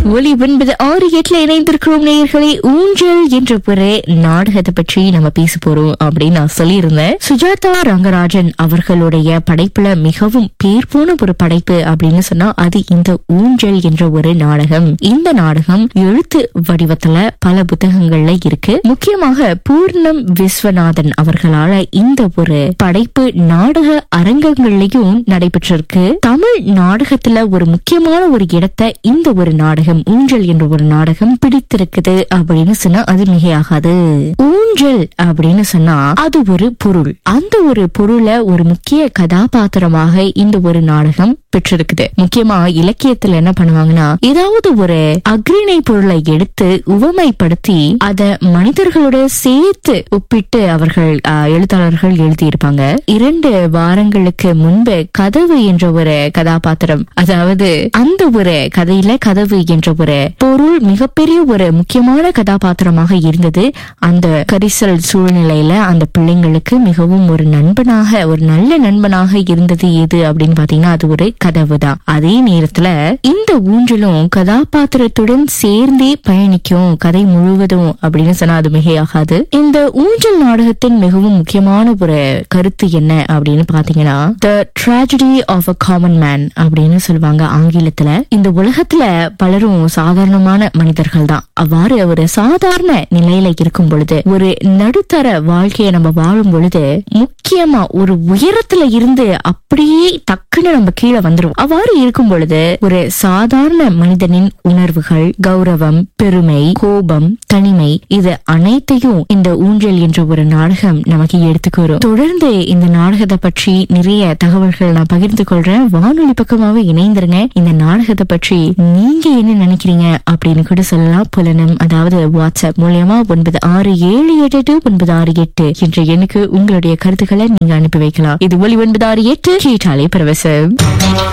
ஒலி ஒன்பது ஆறு எட்டுல இணைந்திருக்கிறோம் நேயர்களே ஊஞ்சல் என்ற ஒரு நாடகத்தை பற்றி நம்ம பேச போறோம் அப்படின்னு நான் சொல்லியிருந்தேன் சுஜாதா ரங்கராஜன் அவர்களுடைய படைப்புல மிகவும் பேர் போன ஒரு படைப்பு அப்படின்னு சொன்னா அது இந்த ஊஞ்சல் என்ற ஒரு நாடகம் இந்த நாடகம் எழுத்து வடிவத்துல பல புத்தகங்கள்ல இருக்கு முக்கியமாக பூர்ணம் விஸ்வநாதன் அவர்களால இந்த ஒரு படைப்பு நாடக அரங்கங்கள்லயும் நடைபெற்றிருக்கு தமிழ் நாடகத்துல ஒரு முக்கியமான ஒரு இடத்தை இந்த ஒரு நாடகம் ஊஞ்சல் என்ற ஒரு நாடகம் பிடித்திருக்குது அப்படின்னு சொன்னா அது மிகையாகாது ஊஞ்சல் அப்படின்னு சொன்னா அது ஒரு பொருள் அந்த ஒரு பொருளை ஒரு முக்கிய கதாபாத்திரமாக இந்த ஒரு நாடகம் பெற்றிருக்குது முக்கியமா இலக்கியத்துல என்ன பண்ணுவாங்கன்னா ஏதாவது ஒரு அக்ரிணை பொருளை எடுத்து உவமைப்படுத்தி அத மனிதர்களோட சேர்த்து ஒப்பிட்டு அவர்கள் ஆஹ், எழுத்தாளர்கள் எழுதியிருப்பாங்க இரண்டு வாரங்களுக்கு முன்பு கதவு என்ற ஒரு கதாபாத்திரம் அதாவது அந்த ஒரு கதையில கதவு என்ற ஒரு பொருள் மிகப்பெரிய ஒரு முக்கியமான கதாபாத்திரமாக இருந்தது அந்த கரிசல் சூழ்நிலையில அந்த பிள்ளைங்களுக்கு மிகவும் ஒரு நண்பனாக ஒரு நல்ல நண்பனாக இருந்தது எது அப்படின்னு பாத்தீங்கன்னா அது ஒரு கதவு தான் அதே நேரத்துல இந்த ஊஞ்சலும் கதாபாத்திரத்துடன் சேர்ந்தே பயணிக்கும் கதை முழுவதும் அப்படின்னு சொன்னா அது மிகையாகாது இந்த ஊஞ்சல் நாடகத்தின் மிகவும் முக்கியமான ஒரு கருத்து என்ன அப்படின்னு பாத்தீங்கன்னா the tragedy of a common man அப்படின்னு சொல்லுவாங்க ஆங்கிலத்துல இந்த உலகத்துல பலரும் சாதாரணமான மனிதர்கள் தான் அவ்வாறு ஒரு சாதாரண நிலையில இருக்கும் பொழுது ஒரு நடுத்தர வாழ்க்கையை நம்ம வாழும் பொழுது முக்கியமா ஒரு உயரத்துல இருந்து அப்படியே டக்குன்னு நம்ம கீழே வந்துரும் அவ்வாறு இருக்கும் பொழுது ஒரு சாதாரண மனிதனின் உணர்வுகள் கௌரவம் பெருமை கோபம் தனிமை இது அனைத்தையும் இந்த ஊஞ்சல் என்ற ஒரு நாடகம் நமக்கு எடுத்துக்கு வரும் தொடர்ந்து இந்த நாடகத்தை பற்றி நிறைய தகவல்கள் நான் பகிர்ந்து கொள்றேன் வானொலி பக்கமாவே இணைந்திருங்க இந்த நாடகத்தை பற்றி நீங்க என்ன நினைக்கிறீங்க அப்படின்னு கூட சொல்லலாம் புலனம் அதாவது வாட்ஸ்அப் மூலியமா ஒன்பது ஆறு ஏழு எட்டு எட்டு ஒன்பது ஆறு எட்டு என்ற எண்ணுக்கு உங்களுடைய கருத்துக்களை நீங்க அனுப்பி வைக்கலாம் இது ஒலி ஒன்பது ஆறு எட்டு கேட்டாலே பரவசம்